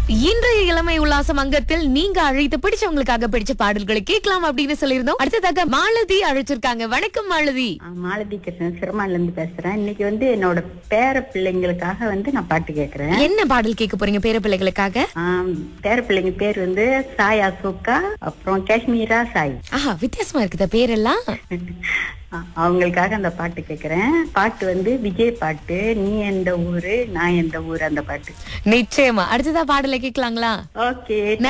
இன்றைய இளமை உல்லாசம் அங்கத்தில் நீங்க அழைத்து பிடிச்சவங்களுக்காக பிடிச்ச பாடல்களை கேட்கலாம் அப்படின்னு சொல்லியிருந்தோம் அடுத்ததாக மாலதி அழைச்சிருக்காங்க வணக்கம் மாலதி ஆ, மாலதி கிருஷ்ணன் சிறுமான்ல இருந்து பேசுறேன் இன்னைக்கு வந்து என்னோட பேர பிள்ளைங்களுக்காக வந்து நான் பாட்டு கேக்குறேன் என்ன பாடல் கேட்க போறீங்க பேர பிள்ளைகளுக்காக ஆம், பேர பிள்ளைங்க பேர் வந்து சாய் அசோகா அப்புறம் காஷ்மீரா சாய் ஆஹா வித்தியாசமா இருக்குதா பேரெல்லாம் ஆ, அவங்களுக்காக அந்த பாட்டு கேக்குறேன் பாட்டு வந்து விஜய் பாட்டு நீ எந்த ஊரு நான் எந்த ஊரு அந்த பாட்டு நிச்சயமா அடுத்ததா பாடலை கேட்கலாங்களா ஓகே